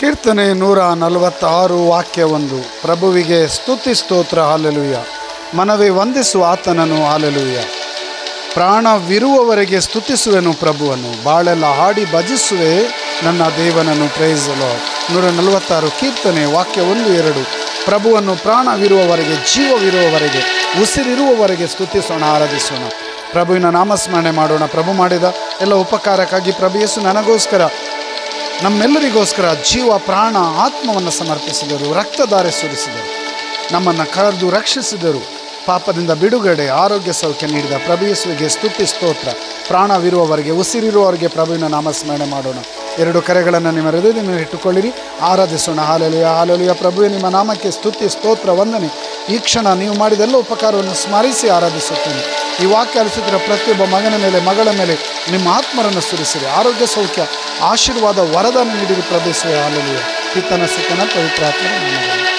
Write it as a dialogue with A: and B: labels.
A: ಕೀರ್ತನೆ ನೂರ ನಲವತ್ತಾರು ವಾಕ್ಯ ಒಂದು ಪ್ರಭುವಿಗೆ ಸ್ತುತಿ ಸ್ತೋತ್ರ ಹಾಲೆಲುಯ್ಯ ಮನವೇ ವಂದಿಸು ಆತನನು ಹಾಲೆಲುಯ್ಯ ಪ್ರಾಣವಿರುವವರೆಗೆ ಸ್ತುತಿಸುವೆನು ಪ್ರಭುವನ್ನು ಬಾಳೆಲ್ಲ ಹಾಡಿ ಭಜಿಸುವೆ ನನ್ನ ದೇವನನ್ನು ಪ್ರೈಸಲು ನೂರ ನಲವತ್ತಾರು ಕೀರ್ತನೆ ವಾಕ್ಯ ಒಂದು ಎರಡು ಪ್ರಭುವನ್ನು ಪ್ರಾಣವಿರುವವರೆಗೆ ಜೀವವಿರುವವರೆಗೆ ಉಸಿರಿರುವವರೆಗೆ ಸ್ತುತಿಸೋಣ ಆರಾಧಿಸೋಣ ಪ್ರಭುವಿನ ನಾಮಸ್ಮರಣೆ ಮಾಡೋಣ ಪ್ರಭು ಮಾಡಿದ ಎಲ್ಲ ಉಪಕಾರಕ್ಕಾಗಿ ಪ್ರಭು ಯೇಸು ನನಗೋಸ್ಕರ ನಮ್ಮೆಲ್ಲರಿಗೋಸ್ಕರ ಜೀವ ಪ್ರಾಣ ಆತ್ಮವನ್ನು ಸಮರ್ಪಿಸಿದರು ರಕ್ತಧಾರೆ ಸುರಿಸಿದರು ನಮ್ಮನ್ನು ಕರೆದು ರಕ್ಷಿಸಿದರು ಪಾಪದಿಂದ ಬಿಡುಗಡೆ ಆರೋಗ್ಯ ಸೌಖ್ಯ ನೀಡಿದ ಪ್ರಭು ಯೇಸುವಿಗೆ ಸ್ತುತಿ ಸ್ತೋತ್ರ ಪ್ರಾಣವಿರುವವರೆಗೆ ಉಸಿರಿರುವವರೆಗೆ ಪ್ರಭುವಿನ ನಾಮಸ್ಮರಣೆ ಮಾಡೋಣ ಎರಡು ಕರೆಗಳನ್ನು ನಿಮ್ಮ ಹೃದಯದ ಮೇಲೆ ಇಟ್ಟುಕೊಳ್ಳಿರಿ ಆರಾಧಿಸೋಣ ಹಾಲೆಲುಯ ಹಾಲೆಲುಯ ಪ್ರಭುವೆ ನಿಮ್ಮ ನಾಮಕ್ಕೆ ಸ್ತುತಿ ಸ್ತೋತ್ರ ವಂದನೆ ಈ ಕ್ಷಣ ನೀವು ಮಾಡಿದೆಲ್ಲ ಉಪಕಾರವನ್ನು ಸ್ಮರಿಸಿ ಆರಾಧಿಸುತ್ತೇನೆ ಈ ವಾಕ್ಯ ಅಲಿಸಿದ್ರೆ ಪ್ರತಿಯೊಬ್ಬ ಮಗನ ಮೇಲೆ ಮಗಳ ಮೇಲೆ ನಿಮ್ಮ ಆತ್ಮರನ್ನು ಸುರಿಸಿರಿ ಆರೋಗ್ಯ ಸೌಖ್ಯ ಆಶೀರ್ವಾದ ವರದಾನ ನೀಡಿರಿ ಪ್ರದೇಶವೇ ಹಾಲೆಲುಯ ಪಿತನ ಸುತನ ಪವಿತ್ರಾತ್ಮನ ನಾಮದಲ್ಲಿ